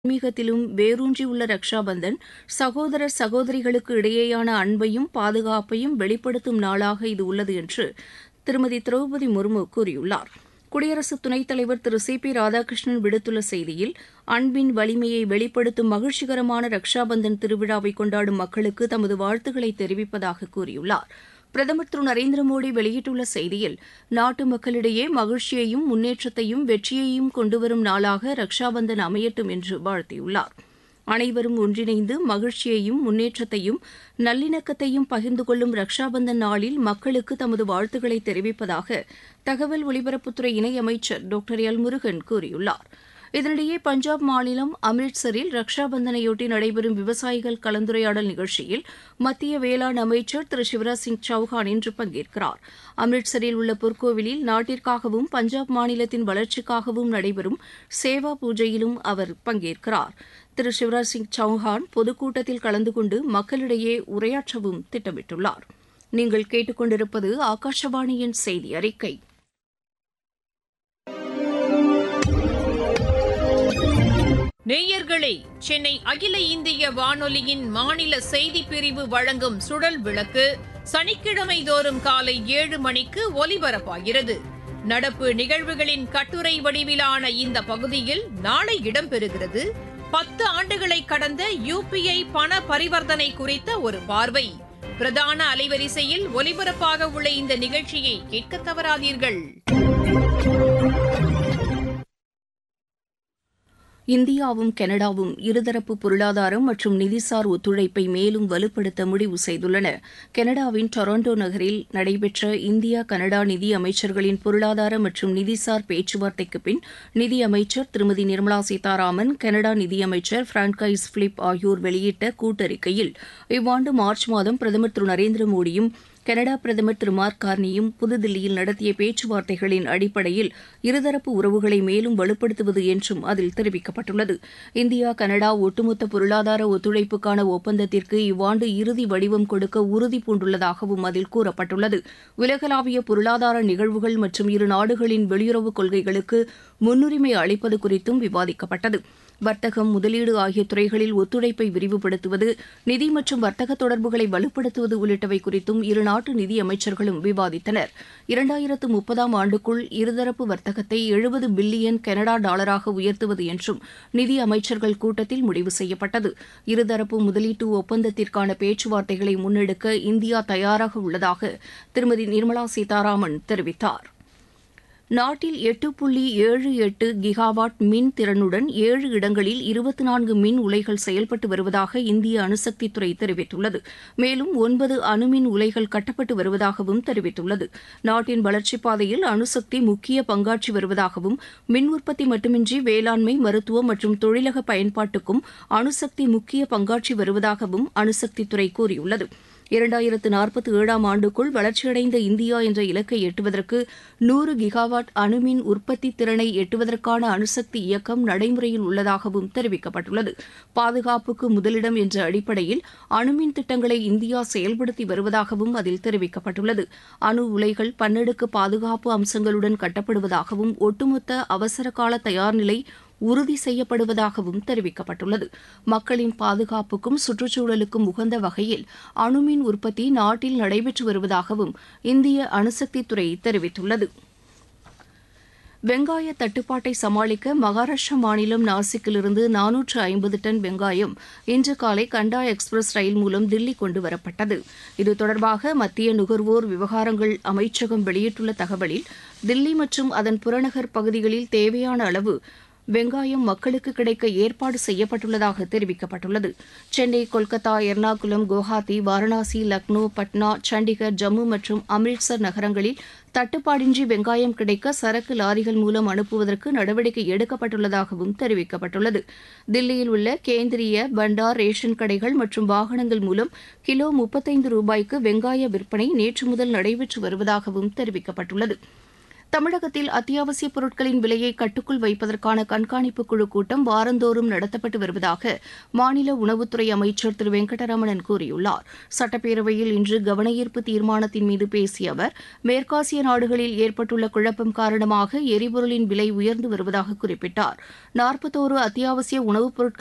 ஆன்மீகத்திலும் வேரூன்றியுள்ள ரக்ஷாபந்தன் சகோதரர் சகோதரிகளுக்கு இடையேயான அன்பையும் பாதுகாப்பையும் வெளிப்படுத்தும் நாளாக இது உள்ளது என்று திருமதி திரௌபதி முர்மு கூறியுள்ளார் குடியரசு துணைத் தலைவர் திரு சி பி ராதாகிருஷ்ணன் விடுத்துள்ள செய்தியில் அன்பின் வலிமையை வெளிப்படுத்தும் மகிழ்ச்சிகரமான ரக்ஷாபந்தன் திருவிழாவை கொண்டாடும் மக்களுக்கு தமது வாழ்த்துக்களை தெரிவிப்பதாக கூறியுள்ளார் பிரதமர் திரு நரேந்திர மோடி வெளியிட்டுள்ள செய்தியில் நாட்டு மக்களிடையே மகிழ்ச்சியையும் முன்னேற்றத்தையும் வெற்றியையும் கொண்டுவரும் நாளாக ரக்ஷாபந்தன் அமையட்டும் என்று வாழ்த்தியுள்ளார் அனைவரும் ஒன்றிணைந்து மகிழ்ச்சியையும் முன்னேற்றத்தையும் நல்லிணக்கத்தையும் பகிர்ந்து கொள்ளும் ரக்ஷாபந்தன் நாளில் மக்களுக்கு தமது வாழ்த்துக்களை தெரிவிப்பதாக தகவல் ஒலிபரப்புத்துறை இணையமைச்சர் டாக்டர் எல் முருகன் கூறியுள்ளார் இதனிடையே பஞ்சாப் மாநிலம் அம்ரிட்சரில் ரக்ஷாபந்தனையொட்டி நடைபெறும் விவசாயிகள் கலந்துரையாடல் நிகழ்ச்சியில் மத்திய வேளாண் அமைச்சர் திரு சிவராஜ் சிங் சௌஹான் இன்று பங்கேற்கிறார் அம்ரிட்சரில் உள்ள பொற்கோவிலில் நாட்டிற்காகவும் பஞ்சாப் மாநிலத்தின் வளர்ச்சிக்காகவும் நடைபெறும் சேவா பூஜையிலும் அவர் பங்கேற்கிறார் திரு சிவராஜ் சிங் சௌஹான் பொதுக்கூட்டத்தில் கலந்து கொண்டு மக்களிடையே உரையாற்றவும் திட்டமிட்டுள்ளார் நீங்கள் கேட்டுக்கொண்டிருப்பது ஆகாஷவாணியின் செய்தி அறிக்கை நேயர்களே சென்னை அகில இந்திய வானொலியின் மாநில செய்திப் பிரிவு வழங்கும் சுழல் விளக்கு சனிக்கிழமை தோறும் காலை ஏழு மணிக்கு ஒலிபரப்பாகிறது நடப்பு நிகழ்வுகளின் கட்டுரை வடிவிலான இந்த பகுதியில் நாளை இடம்பெறுகிறது பத்து ஆண்டுகளை கடந்த யுபிஐ பண பரிவர்த்தனை குறித்த ஒரு பார்வை பிரதான அலைவரிசையில் ஒலிபரப்பாக உள்ள இந்த நிகழ்ச்சியை கேட்க தவறாதீர்கள் இந்தியாவும் கனடாவும் இருதரப்பு பொருளாதாரம் மற்றும் நிதிசார் ஒத்துழைப்பை மேலும் வலுப்படுத்த முடிவு செய்துள்ளன கனடாவின் டொரண்டோ நகரில் நடைபெற்ற இந்தியா கனடா நிதி அமைச்சர்களின் பொருளாதார மற்றும் நிதிசார் பேச்சுவார்த்தைக்கு பின் நிதி அமைச்சர் திருமதி நிர்மலா சீதாராமன் கனடா நிதியமைச்சர் பிரான்கைஸ் பிலிப் ஆகியோர் வெளியிட்ட கூட்டறிக்கையில் இவ்வாண்டு மார்ச் மாதம் பிரதமர் திரு நரேந்திர மோடியும் கனடா பிரதமர் திரு மார்க் கார்னியும் புதுதில்லியில் நடத்திய பேச்சுவார்த்தைகளின் அடிப்படையில் இருதரப்பு உறவுகளை மேலும் வலுப்படுத்துவது என்றும் அதில் தெரிவிக்கப்பட்டுள்ளது இந்தியா கனடா ஒட்டுமொத்த பொருளாதார ஒத்துழைப்புக்கான ஒப்பந்தத்திற்கு இவ்வாண்டு இறுதி வடிவம் கொடுக்க உறுதி பூண்டுள்ளதாகவும் அதில் கூறப்பட்டுள்ளது உலகளாவிய பொருளாதார நிகழ்வுகள் மற்றும் இரு நாடுகளின் வெளியுறவு கொள்கைகளுக்கு முன்னுரிமை அளிப்பது குறித்தும் விவாதிக்கப்பட்டது வர்த்தகம் முதலீடு ஆகிய துறைகளில் ஒத்துழைப்பை விரிவுபடுத்துவது நிதி மற்றும் வர்த்தக தொடர்புகளை வலுப்படுத்துவது உள்ளிட்டவை குறித்தும் இரு நாட்டு நிதி அமைச்சர்களும் விவாதித்தனர் இரண்டாயிரத்து முப்பதாம் ஆண்டுக்குள் இருதரப்பு வர்த்தகத்தை எழுபது பில்லியன் கனடா டாலராக உயர்த்துவது என்றும் நிதி அமைச்சர்கள் கூட்டத்தில் முடிவு செய்யப்பட்டது இருதரப்பு முதலீட்டு ஒப்பந்தத்திற்கான பேச்சுவார்த்தைகளை முன்னெடுக்க இந்தியா தயாராக உள்ளதாக திருமதி நிர்மலா சீதாராமன் தெரிவித்தார் நாட்டில் எட்டு புள்ளி ஏழு எட்டு கிகாவாட் மின் திறனுடன் ஏழு இடங்களில் இருபத்தி நான்கு மின் உலைகள் செயல்பட்டு வருவதாக இந்திய அணுசக்தித்துறை தெரிவித்துள்ளது மேலும் ஒன்பது அணுமின் உலைகள் கட்டப்பட்டு வருவதாகவும் தெரிவித்துள்ளது நாட்டின் வளர்ச்சிப் பாதையில் அணுசக்தி முக்கிய பங்காற்றி வருவதாகவும் மின் உற்பத்தி மட்டுமின்றி வேளாண்மை மருத்துவம் மற்றும் தொழிலக பயன்பாட்டுக்கும் அணுசக்தி முக்கிய பங்காற்றி வருவதாகவும் அணுசக்தித்துறை கூறியுள்ளது இரண்டாயிரத்து நாற்பத்தி ஏழாம் ஆண்டுக்குள் வளர்ச்சியடைந்த இந்தியா என்ற இலக்கை எட்டுவதற்கு நூறு கிகாவாட் அணுமின் உற்பத்தி திறனை எட்டுவதற்கான அணுசக்தி இயக்கம் நடைமுறையில் உள்ளதாகவும் தெரிவிக்கப்பட்டுள்ளது பாதுகாப்புக்கு முதலிடம் என்ற அடிப்படையில் அணுமின் திட்டங்களை இந்தியா செயல்படுத்தி வருவதாகவும் அதில் தெரிவிக்கப்பட்டுள்ளது அணு உலைகள் பன்னடுக்கு பாதுகாப்பு அம்சங்களுடன் கட்டப்படுவதாகவும் ஒட்டுமொத்த அவசரகால தயார்நிலை உறுதி செய்யப்படுவதாகவும் தெரிவிக்கப்பட்டுள்ளது மக்களின் பாதுகாப்புக்கும் சுற்றுச்சூழலுக்கும் உகந்த வகையில் அணுமின் உற்பத்தி நாட்டில் நடைபெற்று வருவதாகவும் இந்திய அணுசக்தித்துறை தெரிவித்துள்ளது வெங்காய தட்டுப்பாட்டை சமாளிக்க மகாராஷ்டிரா மாநிலம் நாசிக்கிலிருந்து நானூற்று ஐம்பது டன் வெங்காயம் இன்று காலை கண்டா எக்ஸ்பிரஸ் ரயில் மூலம் தில்லி கொண்டு வரப்பட்டது இது தொடர்பாக மத்திய நுகர்வோர் விவகாரங்கள் அமைச்சகம் வெளியிட்டுள்ள தகவலில் தில்லி மற்றும் அதன் புறநகர் பகுதிகளில் தேவையான அளவு வெங்காயம் மக்களுக்கு கிடைக்க ஏற்பாடு செய்யப்பட்டுள்ளதாக தெரிவிக்கப்பட்டுள்ளது சென்னை கொல்கத்தா எர்ணாகுளம் குவஹாத்தி வாரணாசி லக்னோ பட்னா சண்டிகர் ஜம்மு மற்றும் அம்ரிட்சர் நகரங்களில் தட்டுப்பாடின்றி வெங்காயம் கிடைக்க சரக்கு லாரிகள் மூலம் அனுப்புவதற்கு நடவடிக்கை எடுக்கப்பட்டுள்ளதாகவும் தெரிவிக்கப்பட்டுள்ளது தில்லியில் உள்ள கேந்திரிய பண்டார் ரேஷன் கடைகள் மற்றும் வாகனங்கள் மூலம் கிலோ முப்பத்தைந்து ரூபாய்க்கு வெங்காய விற்பனை நேற்று முதல் நடைபெற்று வருவதாகவும் தெரிவிக்கப்பட்டுள்ளது தமிழகத்தில் அத்தியாவசிய பொருட்களின் விலையை கட்டுக்குள் வைப்பதற்கான கண்காணிப்பு குழு கூட்டம் வாரந்தோறும் நடத்தப்பட்டு வருவதாக மாநில உணவுத்துறை அமைச்சர் திரு வெங்கடரமணன் கூறியுள்ளார் சட்டப்பேரவையில் இன்று கவனஈர்ப்பு தீர்மானத்தின் மீது பேசிய அவர் மேற்காசிய நாடுகளில் ஏற்பட்டுள்ள குழப்பம் காரணமாக எரிபொருளின் விலை உயர்ந்து வருவதாக குறிப்பிட்டார் நாற்பத்தோரு அத்தியாவசிய உணவுப் பொருட்கள்